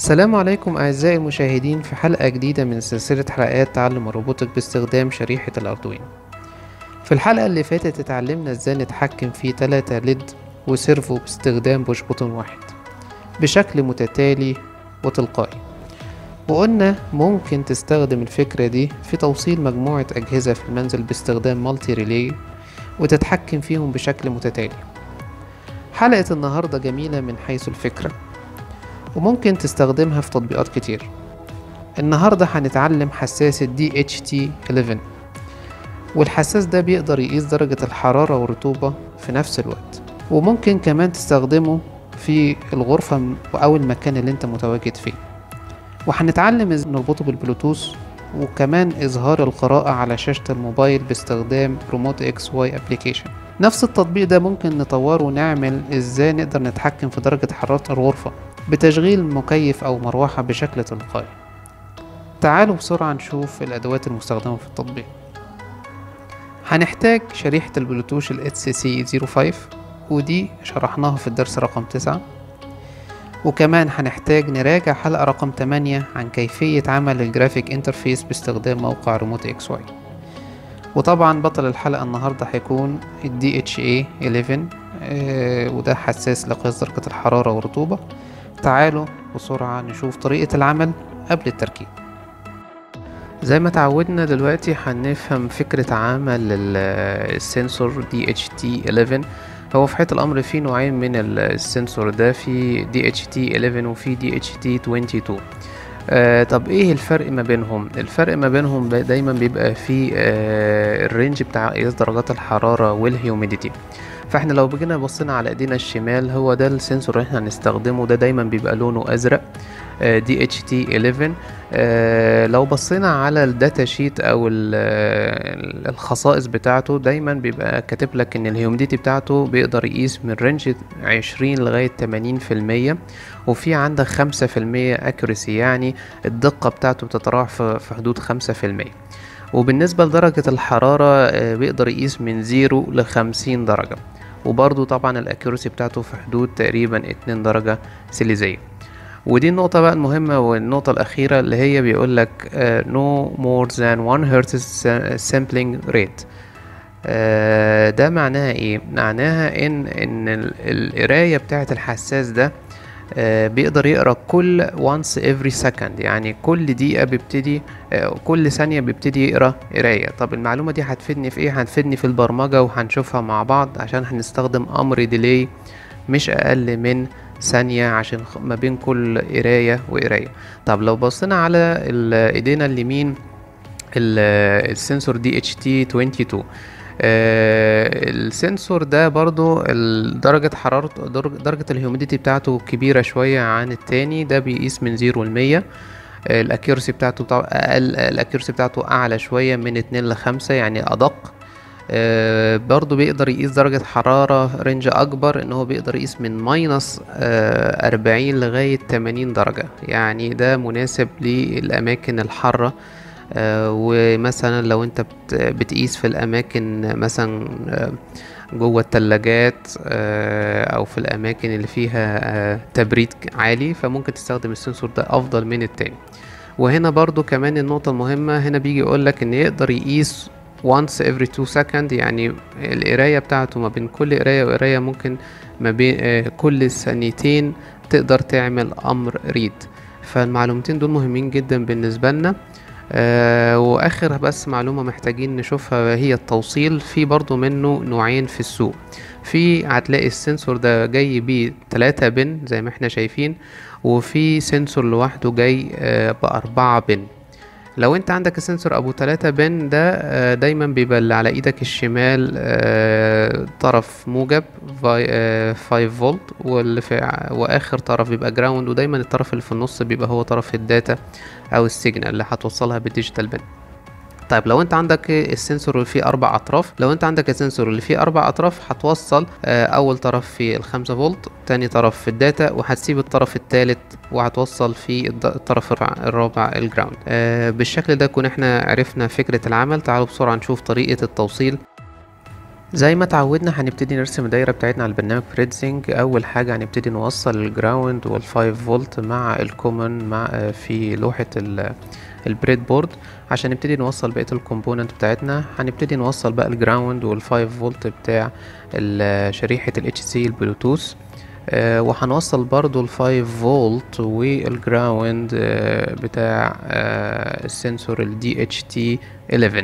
السلام عليكم أعزائي المشاهدين في حلقة جديدة من سلسلة حلقات تعلم الروبوتك باستخدام شريحة الأردوينو في الحلقة اللي فاتت اتعلمنا ازاي نتحكم في تلاتة ليد وسيرفو باستخدام بوش بوتون واحد بشكل متتالي وتلقائي وقلنا ممكن تستخدم الفكرة دي في توصيل مجموعة أجهزة في المنزل باستخدام مالتي ريلي وتتحكم فيهم بشكل متتالي حلقة النهاردة جميلة من حيث الفكرة وممكن تستخدمها في تطبيقات كتير النهاردة هنتعلم حساس ال DHT11 والحساس ده بيقدر يقيس درجة الحرارة والرطوبة في نفس الوقت وممكن كمان تستخدمه في الغرفة أو المكان اللي انت متواجد فيه وهنتعلم ازاي نربطه بالبلوتوث وكمان إظهار القراءة على شاشة الموبايل باستخدام ريموت اكس واي ابليكيشن نفس التطبيق ده ممكن نطوره ونعمل ازاي نقدر نتحكم في درجة حرارة الغرفة بتشغيل مكيف أو مروحة بشكل تلقائي تعالوا بسرعة نشوف الأدوات المستخدمة في التطبيق هنحتاج شريحة البلوتوث ال HCC05 ودي شرحناها في الدرس رقم تسعة وكمان هنحتاج نراجع حلقة رقم 8 عن كيفية عمل الجرافيك انترفيس باستخدام موقع ريموت اكس واي وطبعا بطل الحلقة النهاردة هيكون ال DHA 11 آه وده حساس لقياس درجة الحرارة والرطوبة تعالوا بسرعة نشوف طريقة العمل قبل التركيب زي ما تعودنا دلوقتي هنفهم فكرة عمل السنسور DHT11 هو في حقيقة الأمر في نوعين من السنسور ده في DHT11 وفي DHT22 آه طب ايه الفرق ما بينهم الفرق ما بينهم دايما بيبقى في آه الرينج بتاع قياس درجات الحرارة والهيوميديتي فاحنا لو بجينا بصينا على ايدينا الشمال هو ده السنسور اللي احنا هنستخدمه ده دايما بيبقى لونه ازرق دي اتش تي 11 آه لو بصينا على الداتا شيت او الخصائص بتاعته دايما بيبقى كاتب لك ان الهيوميديتي بتاعته بيقدر يقيس من رينج 20 لغايه 80% وفي عندك 5% اكوريسي يعني الدقه بتاعته بتتراوح في حدود 5% وبالنسبة لدرجة الحرارة بيقدر يقيس من زيرو لخمسين درجة وبرضو طبعا الاكيورسي بتاعته في حدود تقريبا اتنين درجة سيليزية ودي النقطة بقى المهمة والنقطة الأخيرة اللي هي بيقول لك uh, no more than 1 Hz sampling rate uh, ده معناها ايه؟ معناها ان ان القراية بتاعة الحساس ده Uh, بيقدر يقرا كل once every second يعني كل دقيقة بيبتدي uh, كل ثانية بيبتدي يقرا قراية طب المعلومة دي هتفيدني في ايه هتفيدني في البرمجة وهنشوفها مع بعض عشان هنستخدم امر ديلي مش اقل من ثانية عشان ما بين كل قراية وقراية طب لو بصينا على ايدينا اليمين السنسور دي اتش تي 22 آه السنسور ده برضو درجة حرارته درجة الهيوميديتي بتاعته كبيرة شوية عن التاني ده بيقيس من زيرو لمية آه الاكيورسي بتاعته اقل الاكيورسي بتاعته اعلى شوية من اتنين لخمسة يعني ادق آه برضو بيقدر يقيس درجة حرارة رينج أكبر إن هو بيقدر يقيس من ماينس أربعين لغاية تمانين درجة يعني ده مناسب للأماكن الحارة آه ومثلا لو انت بتقيس في الاماكن مثلا آه جوه التلاجات آه او في الاماكن اللي فيها تبريد عالي فممكن تستخدم السنسور ده افضل من التاني وهنا برضو كمان النقطة المهمة هنا بيجي يقولك ان يقدر يقيس once every two second يعني القراية بتاعته ما بين كل قراية وقراية ممكن ما بين كل ثانيتين تقدر تعمل امر ريد فالمعلومتين دول مهمين جدا بالنسبة لنا آه واخر بس معلومة محتاجين نشوفها هي التوصيل في برضو منه نوعين في السوق في هتلاقي السنسور ده جاي بيه تلاتة بن زي ما احنا شايفين وفي سنسور لوحده جاي آه بأربعة بن لو انت عندك السنسور ابو 3 بن ده آه دايما بيبقى اللي على ايدك الشمال آه طرف موجب 5 فولت واللي في واخر طرف بيبقى جراوند ودايما الطرف اللي في النص بيبقى هو طرف الداتا او السيجنال اللي هتوصلها بالديجيتال بن طيب لو انت عندك السنسور اللي فيه اربع اطراف لو انت عندك السنسور اللي فيه اربع اطراف هتوصل اول طرف في الخمسة فولت تاني طرف في الداتا وهتسيب الطرف الثالث وهتوصل في الطرف الرابع الجراوند بالشكل ده كنا احنا عرفنا فكرة العمل تعالوا بسرعة نشوف طريقة التوصيل زي ما اتعودنا هنبتدي نرسم الدايرة بتاعتنا على البرنامج بريدزنج أول حاجة هنبتدي نوصل الجراوند والفايف فولت مع الكومن مع في لوحة البريد بورد عشان نبتدي نوصل بقية الكومبوننت بتاعتنا هنبتدي نوصل بقى الجراوند والفايف فولت بتاع شريحة ال HC البلوتوث آه وهنوصل برضو الفايف فولت والجراوند آه بتاع آه السنسور ال DHT 11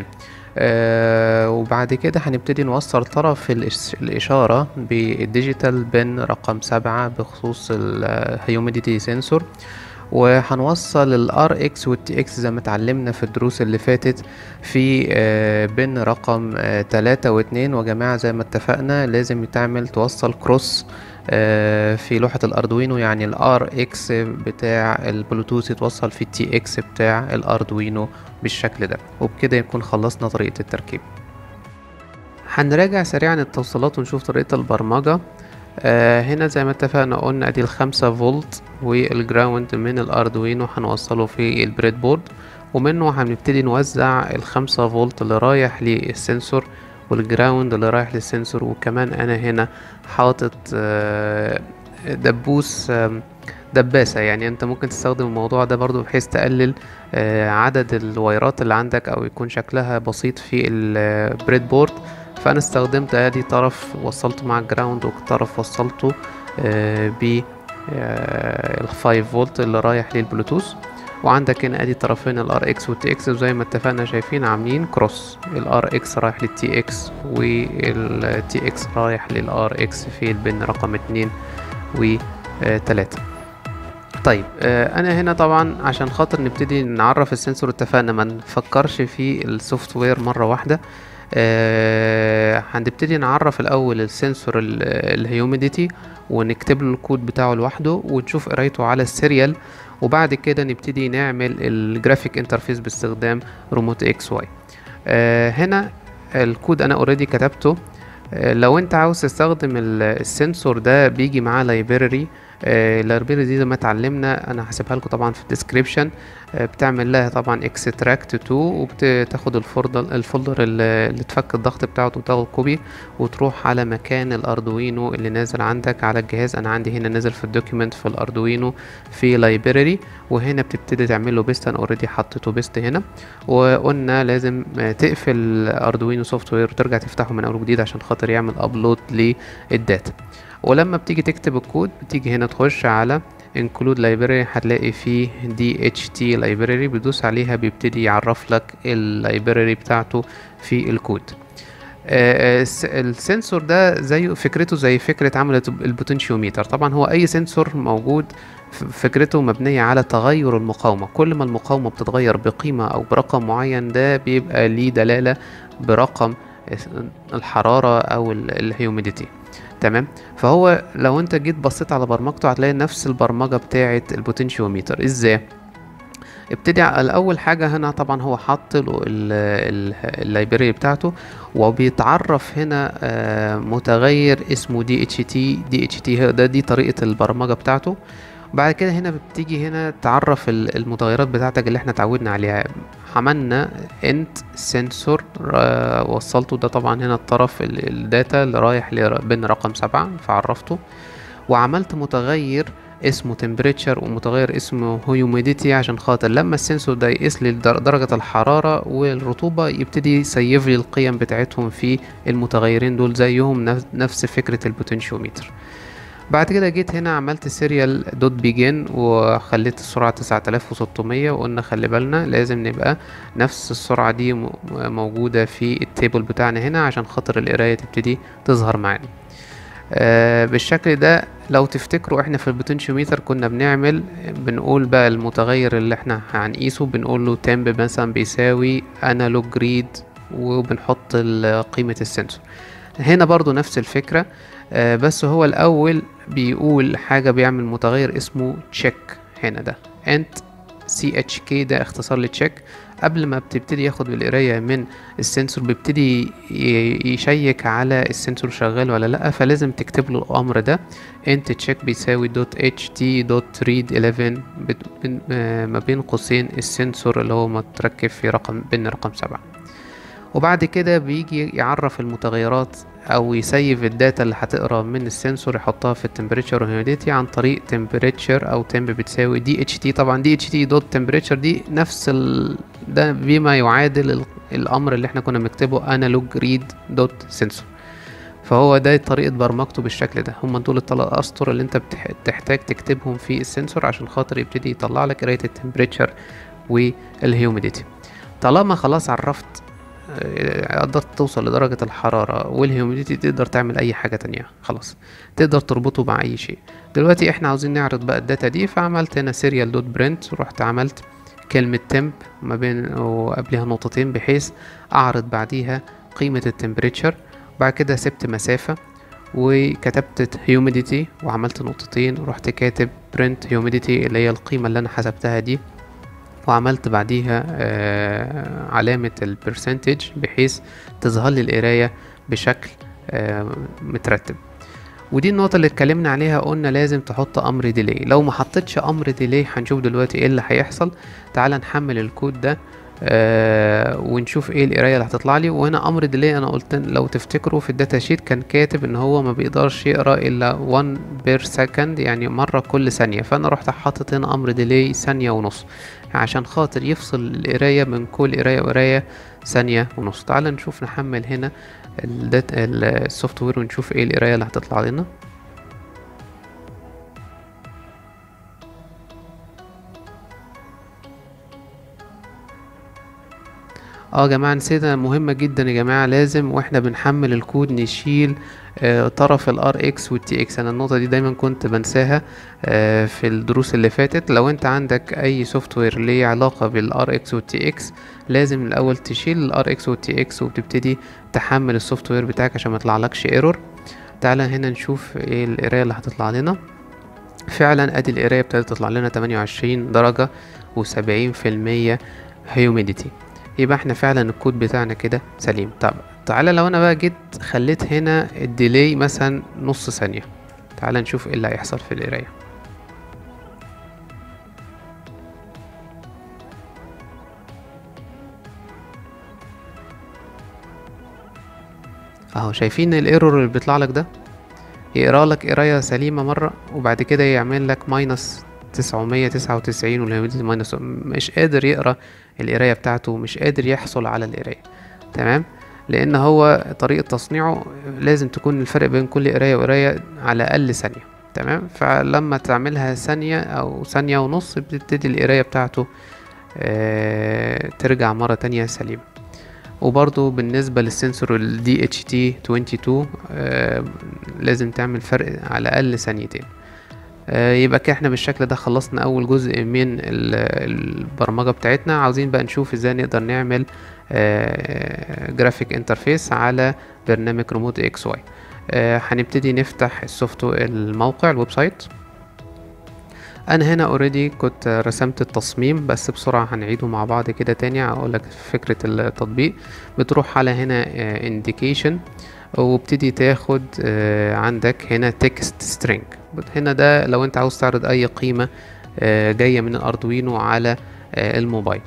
آه وبعد كده هنبتدي نوصل طرف الإشارة بالديجيتال بن رقم سبعة بخصوص الهيوميديتي سنسور وهنوصل الار اكس والتي اكس زي ما اتعلمنا في الدروس اللي فاتت في آه بن رقم آه تلاتة واتنين وجماعة زي ما اتفقنا لازم يتعمل توصل كروس آه في لوحة الاردوينو يعني الار اكس بتاع البلوتوث يتوصل في التي اكس بتاع الاردوينو بالشكل ده وبكده يكون خلصنا طريقة التركيب هنراجع سريعا التوصيلات ونشوف طريقة البرمجة آه هنا زي ما اتفقنا قلنا ادي الخمسة فولت والجراوند من الاردوينو هنوصله في البريد بورد ومنه هنبتدي نوزع الخمسة فولت اللي رايح للسنسور والجراوند اللي رايح للسنسور وكمان انا هنا حاطط آه دبوس آه دباسة يعني انت ممكن تستخدم الموضوع ده برضو بحيث تقلل آه عدد الوايرات اللي عندك او يكون شكلها بسيط في البريد بورد فانا استخدمت ادي طرف وصلته مع الجراوند وطرف وصلته آه ب الفايف فولت اللي رايح للبلوتوث وعندك هنا ادي طرفين الار اكس والتي اكس زي ما اتفقنا شايفين عاملين كروس الار اكس رايح للتي اكس والتي اكس رايح للار اكس في البن رقم اتنين وتلاتة طيب آه انا هنا طبعا عشان خاطر نبتدي نعرف السنسور اتفقنا ما نفكرش في السوفت وير مره واحده آه هنبتدي نعرف الاول السنسور الهيوميديتي ونكتب له الكود بتاعه لوحده ونشوف قرايته على السيريال وبعد كده نبتدي نعمل الجرافيك انترفيس باستخدام ريموت اكس واي آه هنا الكود انا اوريدي كتبته آه لو انت عاوز تستخدم السنسور ده بيجي معاه لايبراري اللايبراري دي زي ما اتعلمنا انا هسيبها لكم طبعا في الديسكريبشن بتعمل لها طبعا اكستراكت تو وبتاخد الفولدر الفولدر اللي تفك الضغط بتاعته وتاخد كوبي وتروح على مكان الاردوينو اللي نازل عندك على الجهاز انا عندي هنا نازل في الدوكيمنت في الاردوينو في لايبراري وهنا بتبتدي تعمل له بيست انا اوريدي حطيته بيست هنا وقلنا لازم تقفل الاردوينو سوفت وير وترجع تفتحه من اول وجديد عشان خاطر يعمل ابلود للداتا ولما بتيجي تكتب الكود بتيجي هنا تخش على include library هتلاقي فيه DHT library بتدوس عليها بيبتدي يعرف لك اللايبراري بتاعته في الكود آه السنسور ده زي فكرته زي فكرة عمل البوتنشيوميتر طبعا هو أي سنسور موجود فكرته مبنية على تغير المقاومة كل ما المقاومة بتتغير بقيمة أو برقم معين ده بيبقى ليه دلالة برقم الحرارة أو الهيوميديتي تمام فهو لو انت جيت بصيت على برمجته هتلاقي نفس البرمجة بتاعة البوتنشيوميتر ازاي ابتدي الاول حاجة هنا طبعا هو حط له اللايبراري بتاعته وبيتعرف هنا متغير اسمه دي اتش تي دي اتش تي ده دي طريقة البرمجة بتاعته بعد كده هنا بتيجي هنا تعرف المتغيرات بتاعتك اللي احنا اتعودنا عليها عملنا انت سنسور وصلته ده طبعا هنا الطرف الداتا اللي رايح بين رقم سبعة فعرفته وعملت متغير اسمه temperature ومتغير اسمه humidity عشان خاطر لما السنسور ده يقيس لي درجة الحرارة والرطوبة يبتدي يسيف لي القيم بتاعتهم في المتغيرين دول زيهم نفس فكرة البوتنشيوميتر بعد كده جيت هنا عملت سيريال دوت بيجن وخليت السرعة تسعة آلاف وستمية وقلنا خلي بالنا لازم نبقى نفس السرعة دي موجودة في التيبل بتاعنا هنا عشان خاطر القراية تبتدي تظهر معانا آه بالشكل ده لو تفتكروا احنا في البوتنشيوميتر كنا بنعمل بنقول بقى المتغير اللي احنا هنقيسه بنقول له تمب مثلا بيساوي انالوج ريد وبنحط قيمة السنسور هنا برضو نفس الفكرة آه بس هو الأول بيقول حاجة بيعمل متغير اسمه تشيك هنا ده انت سي اتش كي ده اختصار لتشيك قبل ما بتبتدي ياخد القراية من السنسور بيبتدي يشيك على السنسور شغال ولا لأ فلازم تكتب له الأمر ده انت تشيك بيساوي دوت اتش تي دوت ريد 11 ما بين قوسين السنسور اللي هو متركب في رقم بين رقم سبعة وبعد كده بيجي يعرف المتغيرات او يسيف الداتا اللي هتقرا من السنسور يحطها في التمبريتشر والهيوميديتي عن طريق تمبريتشر او temp بتساوي دي اتش تي طبعا دي اتش تي دوت تمبريتشر دي نفس ال... ده بما يعادل ال... الامر اللي احنا كنا بنكتبه انالوج ريد دوت سنسور فهو ده طريقة برمجته بالشكل ده هم دول الثلاث أسطر اللي انت بتحتاج تكتبهم في السنسور عشان خاطر يبتدي يطلع لك قراية التمبريتشر والهيوميديتي طالما خلاص عرفت قدرت توصل لدرجة الحرارة والهيوميديتي تقدر تعمل أي حاجة تانية خلاص تقدر تربطه مع أي شيء دلوقتي احنا عاوزين نعرض بقى الداتا دي فعملت هنا سيريال دوت برنت ورحت عملت كلمة تمب ما بين وقبلها نقطتين بحيث أعرض بعديها قيمة التمبريتشر بعد كده سبت مسافة وكتبت هيوميديتي وعملت نقطتين ورحت كاتب برنت هيوميديتي اللي هي القيمة اللي أنا حسبتها دي وعملت بعديها آه علامة البرسنتج بحيث تظهر لي القراية بشكل آه مترتب ودي النقطة اللي اتكلمنا عليها قلنا لازم تحط امر ديلي لو ما حطيتش امر ديلي هنشوف دلوقتي ايه اللي هيحصل تعال نحمل الكود ده آه ونشوف ايه القرايه اللي هتطلع لي وهنا امر ديلي انا قلت لو تفتكروا في الداتا شيت كان كاتب ان هو ما بيقدرش يقرا الا 1 بير سكند يعني مره كل ثانيه فانا رحت حاطط هنا امر ديلي ثانيه ونص عشان خاطر يفصل القرايه من كل قرايه وقرايه ثانيه ونص تعال نشوف نحمل هنا السوفت وير ونشوف ايه القرايه اللي هتطلع لنا اه يا جماعه نسينا مهمه جدا يا جماعه لازم واحنا بنحمل الكود نشيل آه طرف الار اكس والتي اكس انا النقطه دي دايما كنت بنساها آه في الدروس اللي فاتت لو انت عندك اي سوفت وير ليه علاقه بالار اكس والتي اكس لازم الاول تشيل الار اكس والتي اكس وبتبتدي تحمل السوفت وير بتاعك عشان ما يطلعلكش ايرور تعالى هنا نشوف ايه القرايه اللي هتطلع لنا فعلا ادي القرايه ابتدت تطلع لنا 28 درجه و70% هيوميديتي يبقى احنا فعلا الكود بتاعنا كده سليم طب تعالى لو انا بقى جيت خليت هنا الديلي مثلا نص ثانية تعالى نشوف ايه اللي هيحصل في القراية اهو شايفين الايرور اللي بيطلع لك ده يقرا لك قراية سليمة مرة وبعد كده يعمل لك ماينس تسعمية تسعة وتسعين والهيوميديتي ماينس مش قادر يقرا القراية بتاعته مش قادر يحصل على القراية تمام لان هو طريقة تصنيعه لازم تكون الفرق بين كل قراية وقراية على الاقل ثانية تمام فلما تعملها ثانية او ثانية ونص بتبتدي القراية بتاعته آه ترجع مرة تانية سليمة وبرضو بالنسبة للسنسور ال DHT22 آه لازم تعمل فرق على الأقل ثانيتين آه يبقى كده احنا بالشكل ده خلصنا أول جزء من البرمجة بتاعتنا عاوزين بقى نشوف ازاي نقدر نعمل جرافيك انترفيس على برنامج ريموت اكس واي هنبتدي نفتح السوفت الموقع الويب سايت انا هنا اوريدي كنت رسمت التصميم بس بسرعة هنعيده مع بعض كده تاني اقول لك فكرة التطبيق بتروح على هنا انديكيشن وبتدي تاخد عندك هنا تكست سترينج هنا ده لو انت عاوز تعرض اي قيمة جاية من الاردوينو على الموبايل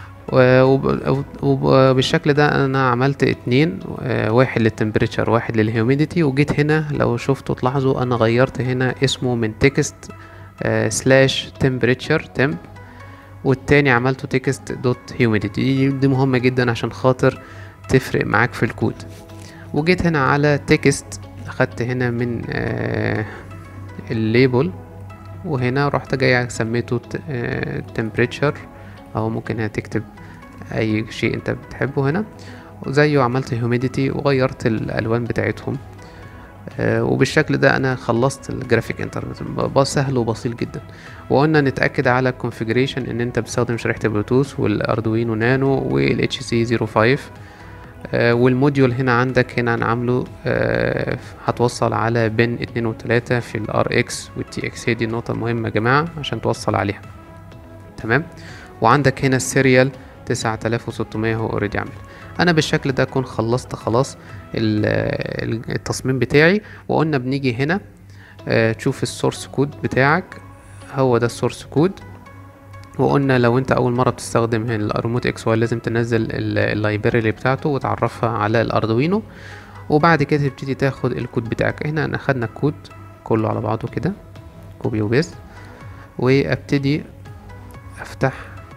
وبالشكل ده انا عملت اتنين واحد للتمبريتشر واحد للهيوميديتي وجيت هنا لو شفتوا تلاحظوا انا غيرت هنا اسمه من تكست سلاش تمبريتشر تمب والتاني عملته تكست دوت هيوميديتي دي مهمة جدا عشان خاطر تفرق معاك في الكود وجيت هنا على تكست اخدت هنا من آه الليبل وهنا رحت جاي سميته تمبريتشر او ممكن هنا تكتب اي شيء انت بتحبه هنا وزيه عملت هيوميديتي وغيرت الالوان بتاعتهم آه وبالشكل ده انا خلصت الجرافيك انترنت سهل وبسيط جدا وقلنا نتاكد على الكونفيجريشن ان انت بتستخدم شريحه البلوتوث والاردوينو نانو والاتش سي 05 آه والموديول هنا عندك هنا هنعمله آه هتوصل على بن اتنين وتلاتة في الار اكس والتي اكس هي دي النقطة المهمة يا جماعة عشان توصل عليها تمام وعندك هنا السيريال تسعة آلاف وستمية هو اوريدي عامل انا بالشكل ده اكون خلصت خلاص التصميم بتاعي وقلنا بنيجي هنا آه تشوف السورس كود بتاعك هو ده السورس كود وقلنا لو انت اول مره بتستخدم الريموت اكس واي لازم تنزل اللايبراري بتاعته وتعرفها على الاردوينو وبعد كده تبتدي تاخد الكود بتاعك هنا انا خدنا الكود كله على بعضه كده كوبي وبيست وابتدي افتح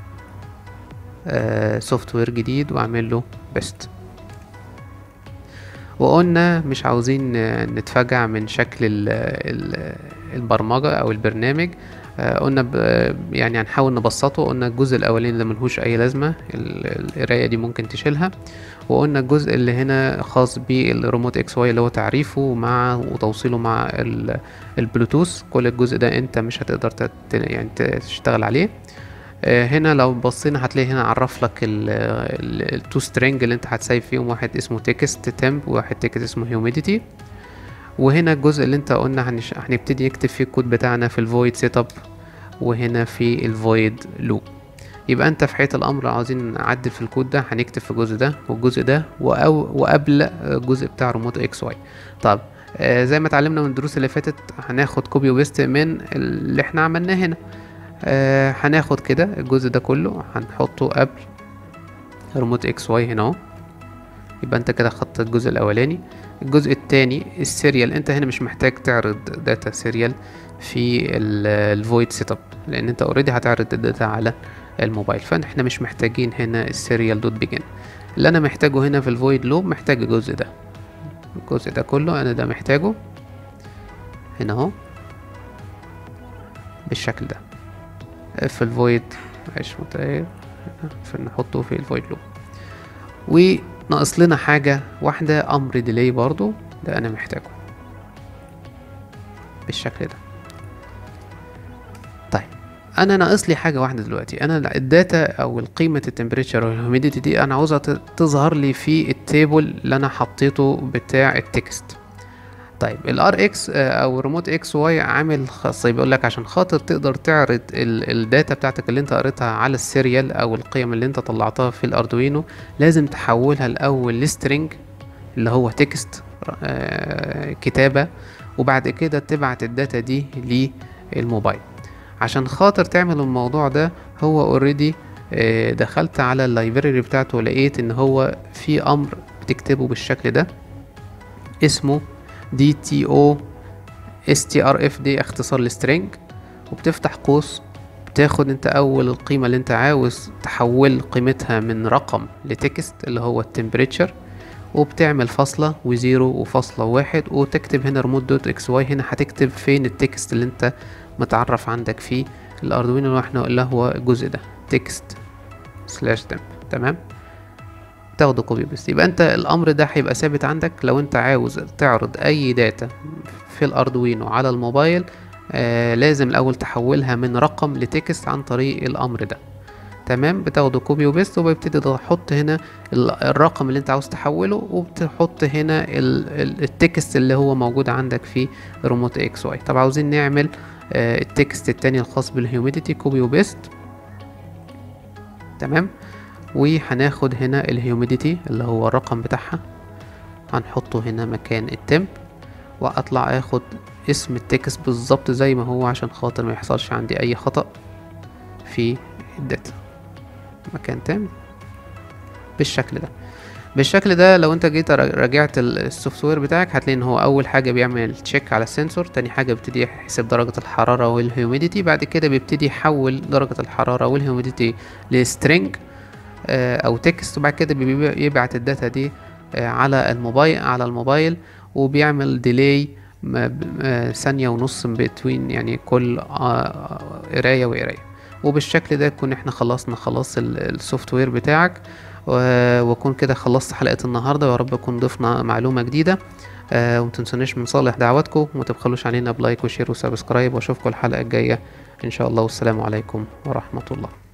سوفت وير جديد واعمل له بيست وقلنا مش عاوزين نتفجع من شكل ال ال البرمجة او البرنامج قلنا يعني هنحاول نبسطه قلنا الجزء الاولاني ده ملهوش اي لازمه القرايه دي ممكن تشيلها وقلنا الجزء اللي هنا خاص بالريموت اكس واي اللي هو تعريفه مع وتوصيله مع البلوتوث كل الجزء ده انت مش هتقدر تت يعني تشتغل عليه هنا لو بصينا هتلاقي هنا عرف لك التو سترينج اللي انت هتسيب فيهم واحد اسمه تكست تمب وواحد تكست اسمه هيوميديتي وهنا الجزء اللي انت قلنا هنش... هنبتدي نكتب فيه الكود بتاعنا في الفويد سيت اب وهنا في الفويد لوب يبقى انت في حقيقة الامر عاوزين نعدل في الكود ده هنكتب في الجزء ده والجزء ده وأو وقبل الجزء بتاع ريموت اكس واي طب آه زي ما اتعلمنا من الدروس اللي فاتت هناخد كوبي وبيست من اللي احنا عملناه هنا آه هناخد كده الجزء ده كله هنحطه قبل ريموت اكس واي هنا اهو يبقى انت كده خدت الجزء الاولاني الجزء التاني السيريال انت هنا مش محتاج تعرض داتا سيريال في الفويد سيت اب لان انت اوريدي هتعرض الداتا على الموبايل فاحنا مش محتاجين هنا السيريال دوت بيجن اللي انا محتاجه هنا في الفويد لوب محتاج الجزء ده الجزء ده كله انا ده محتاجه هنا اهو بالشكل ده في الفويد معلش متغير فنحطه في الفويد لوب وناقص لنا حاجة واحدة أمر ديلي برضو ده أنا محتاجه بالشكل ده طيب أنا ناقص لي حاجة واحدة دلوقتي أنا الداتا أو القيمة التمبريتشر والهوميديتي دي أنا عاوزها تظهر لي في التيبل اللي أنا حطيته بتاع التكست طيب الار اكس او ريموت اكس واي عامل خاصيه بيقول لك عشان خاطر تقدر تعرض الداتا بتاعتك اللي انت قريتها على السيريال او القيم اللي انت طلعتها في الاردوينو لازم تحولها الاول لسترينج اللي هو تكست آه كتابه وبعد كده تبعت الداتا دي للموبايل عشان خاطر تعمل الموضوع ده هو اوريدي آه دخلت على اللايبراري بتاعته ولقيت ان هو في امر بتكتبه بالشكل ده اسمه دي تي او اس تي ار اف دي اختصار لسترينج وبتفتح قوس بتاخد انت اول القيمة اللي انت عاوز تحول قيمتها من رقم لتكست اللي هو التمبريتشر وبتعمل فاصلة وزيرو وفاصلة واحد وتكتب هنا ريموت دوت اكس واي هنا هتكتب فين التكست اللي انت متعرف عندك فيه الاردوينو اللي احنا اللي هو الجزء ده تكست سلاش تمب تمام تاخده كوبي بس يبقى انت الامر ده هيبقى ثابت عندك لو انت عاوز تعرض اي داتا في الاردوينو على الموبايل آه لازم الاول تحولها من رقم لتكست عن طريق الامر ده تمام بتاخده كوبي وبيست وبيبتدي تحط هنا الرقم اللي انت عاوز تحوله وبتحط هنا التكست اللي هو موجود عندك في ريموت اكس واي طب عاوزين نعمل آه التكست التاني الخاص بالهيوميديتي كوبي وبيست تمام وهناخد هنا الهيوميديتي اللي هو الرقم بتاعها هنحطه هنا مكان التمب واطلع اخد اسم التكست بالظبط زي ما هو عشان خاطر ما يحصلش عندي اي خطأ في الداتا مكان تمب بالشكل ده بالشكل ده لو انت جيت راجعت السوفت وير بتاعك هتلاقي ان هو اول حاجه بيعمل تشيك على السنسور تاني حاجه بيبتدي يحسب درجه الحراره والهيوميديتي بعد كده بيبتدي يحول درجه الحراره والهيوميديتي لسترينج او تكست وبعد كده بيبعت الداتا دي على الموبايل على الموبايل وبيعمل ديلي ثانية ونص بتوين يعني كل قراية وقراية وبالشكل ده يكون احنا خلصنا خلاص السوفت وير بتاعك واكون كده خلصت حلقة النهاردة ويا رب اكون ضفنا معلومة جديدة ومتنسونيش من صالح دعواتكم ومتبخلوش علينا بلايك وشير وسبسكرايب واشوفكم الحلقة الجاية ان شاء الله والسلام عليكم ورحمة الله